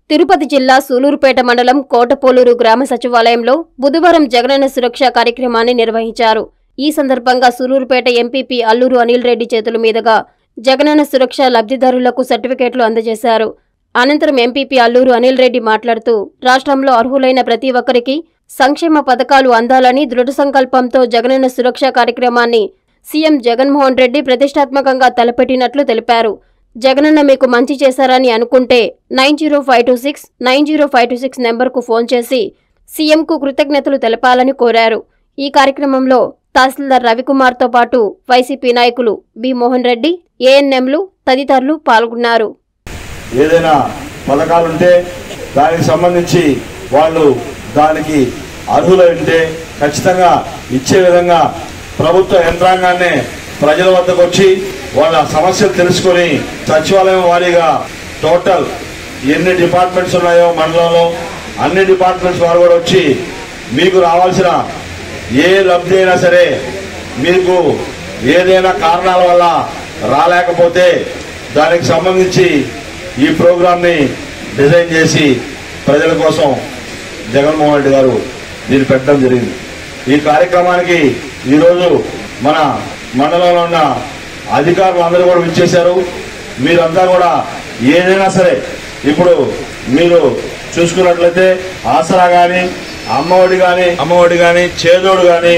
తిరుపతి జిల్లా సూలూరుపేట మండలం కోటపోలూరు గ్రామ సచివాలయంలో బుధవారం జగనన్న సురక్ష కార్యక్రమాన్ని నిర్వహించారు ఈ సందర్భంగా సూలూరుపేట ఎంపీపీ అల్లూరు అనిల్ రెడ్డి చేతుల మీదుగా జగనన్న సురక్ష లబ్ధిదారులకు సర్టిఫికేట్లు అందజేశారు అనంతరం ఎంపీపీ అల్లూరు అనిల్ రెడ్డి మాట్లాడుతూ రాష్ట్రంలో అర్హులైన ప్రతి ఒక్కరికి సంక్షేమ పథకాలు అందాలని దృఢ సంకల్పంతో జగనన్న సురక్ష కార్యక్రమాన్ని సీఎం జగన్మోహన్ రెడ్డి ప్రతిష్టాత్మకంగా తలపెట్టినట్లు తెలిపారు జగనన్న మీకు మంచి చేశారని అనుకుంటే nine zero five two six nine zero five two six నెంబర్కు ఫోన్ చేసి సీఎంకు కృతజ్ఞతలు తెలపాలని కోరారు ఈ కార్యక్రమంలో తహసీల్దార్ రవికుమార్తో పాటు వైసీపీ నాయకులు బి మోహన్ రెడ్డి ఏఎన్ఎంలు తదితరులు పాల్గొన్నారు ఏదైనా పథకాలుంటే దానికి సంబంధించి వాళ్ళు దానికి అర్హులై ఉంటే ఖచ్చితంగా ఇచ్చే విధంగా ప్రభుత్వ యంత్రాంగాన్నే ప్రజల వద్దకు వచ్చి వాళ్ళ సమస్యలు తెలుసుకొని సచివాలయం వారీగా టోటల్ ఎన్ని డిపార్ట్మెంట్స్ ఉన్నాయో మండలంలో అన్ని డిపార్ట్మెంట్స్ వారు కూడా వచ్చి మీకు రావాల్సిన ఏ లబ్ధి అయినా సరే మీకు ఏదైనా కారణాల వల్ల రాలేకపోతే దానికి సంబంధించి ఈ ప్రోగ్రామ్ని డిజైన్ చేసి ప్రజల కోసం జగన్మోహన్ రెడ్డి గారు దీన్ని పెట్టడం జరిగింది ఈ కార్యక్రమానికి ఈరోజు మన మండలంలో ఉన్న అధికారులు అందరూ కూడా విచ్చేశారు మీరంతా కూడా ఏదైనా సరే ఇప్పుడు మీరు చూసుకున్నట్లయితే ఆసరా కానీ అమ్మఒడి కానీ అమ్మఒడి కానీ చేదోడు కానీ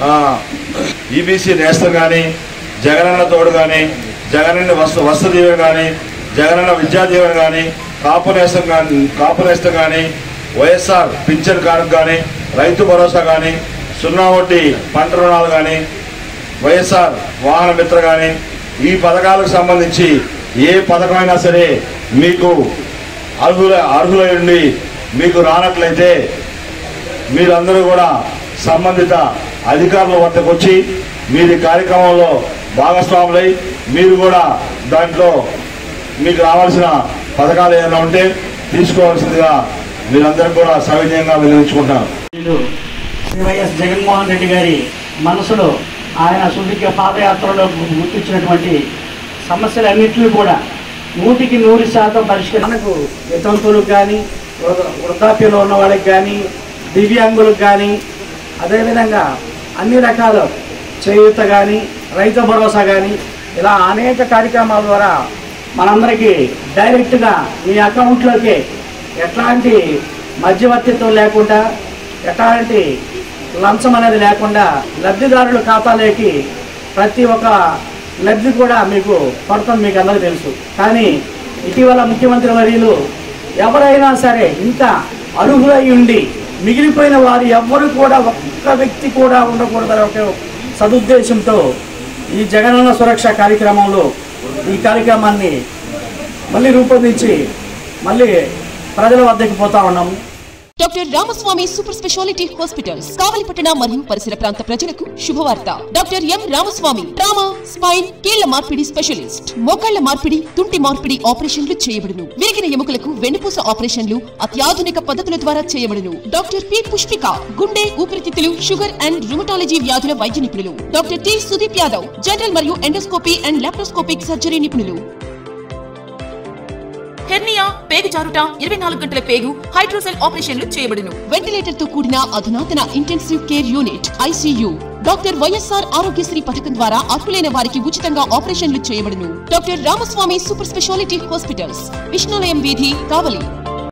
ఈబీసీ నేస్తం కానీ జగనన్న తోడు కానీ జగనన్న వస్తు వస్తు దీవెన కానీ జగనన్న విద్యా దీవెన కానీ కాపు నేస్తం కానీ కాపు నేస్తం కానీ వైఎస్ఆర్ పింఛన్ కార్డు కానీ రైతు భరోసా కానీ సున్నా వడ్డీ పంట రుణాలు కానీ వైఎస్ఆర్ వాహన మిత్ర కానీ ఈ పథకాలకు సంబంధించి ఏ పథకమైనా సరే మీకు అర్హుల అర్హులై ఉండి మీకు రానట్లయితే మీరందరూ కూడా సంబంధిత అధికారుల వద్దకు వచ్చి మీరు ఈ కార్యక్రమంలో భాగస్వాములై మీరు కూడా దాంట్లో మీకు రావాల్సిన పథకాలు ఏమైనా ఉంటే తీసుకోవాల్సిందిగా మీరందరూ కూడా సవినయంగా వినియోగించుకుంటున్నారు వీళ్ళు శ్రీ వైఎస్ జగన్మోహన్ రెడ్డి గారి మనసులో ఆయన సుదీర్ఘ పాదయాత్రలో గుర్తించినటువంటి సమస్యలన్నింటినీ కూడా నూటికి నూరు శాతం పరిష్కరి మనకు వితంతువులకు కానీ వృధ- వృద్ధాప్యంలో ఉన్న వాళ్ళకి కానీ దివ్యాంగులకు కానీ అదేవిధంగా అన్ని రకాల చేయూత కానీ రైతు భరోసా కానీ ఇలా అనేక కార్యక్రమాల ద్వారా మనందరికీ డైరెక్ట్గా మీ అకౌంట్లోకి ఎట్లాంటి మధ్యవర్తిత్వం లేకుండా ఎట్లాంటి లంచం అనేది లేకుండా లబ్ధిదారుల ఖాతాలోకి ప్రతి ఒక్క లబ్ధి కూడా మీకు పడుతుంది మీకు అందరికీ తెలుసు కానీ ఇటీవల ముఖ్యమంత్రి వర్యులు ఎవరైనా సరే ఇంకా అర్హులై ఉండి మిగిలిపోయిన వారు ఎవ్వరు కూడా ఒక్క వ్యక్తి కూడా ఉండకూడదని ఒక సదుద్దేశంతో ఈ జగనన్న సురక్ష కార్యక్రమంలో ఈ కార్యక్రమాన్ని మళ్ళీ రూపొందించి మళ్ళీ ప్రజల వద్దకు పోతా ఉన్నాము doctor Ramaswamy super speciality hospitals కావలిపట్టణ మరియు పరిసర ప్రాంత ప్రజలకు శుభవార్త doctor M Ramaswamy trauma spine కీళ్ల మార్పిడి స్పెషలిస్ట్ మోకాళ్ల మార్పిడి తుంటి మార్పిడి ఆపరేషన్లు చేయబడును విరిగిన ఎముకలకు వెన్నుపూస ఆపరేషన్లు అత్యాధునిక పద్ధతుల ద్వారా చేయబడును డాక్టర్ పి పుష్పిక గుండె ఊపిరితిత్తులు షుగర్ అండ్ రుమటాలజీ వ్యాధుల వైద్య నిపుణులు doctor T Sudeep Yadav general మరియు ఎండోస్కోపీ అండ్ లాప్రోస్కోపిక్ సర్జరీ నిపుణులు హెర్నియా పేగు జారుట ఇరవై నాలుగు గంటల పేగు హైడ్రోసెల్ ఆపరేషన్లు చేయబడును వెంటిలేటర్ తో కూడిన అధునాతన intensive care unit ICU doctor YSR Aarogyasri పథకం ద్వారా అర్హులైన వారికి ఉచితంగా ఆపరేషన్లు చేయబడును doctor Ramaswamy super speciality hospitals Vishnulayam వీధి కావలి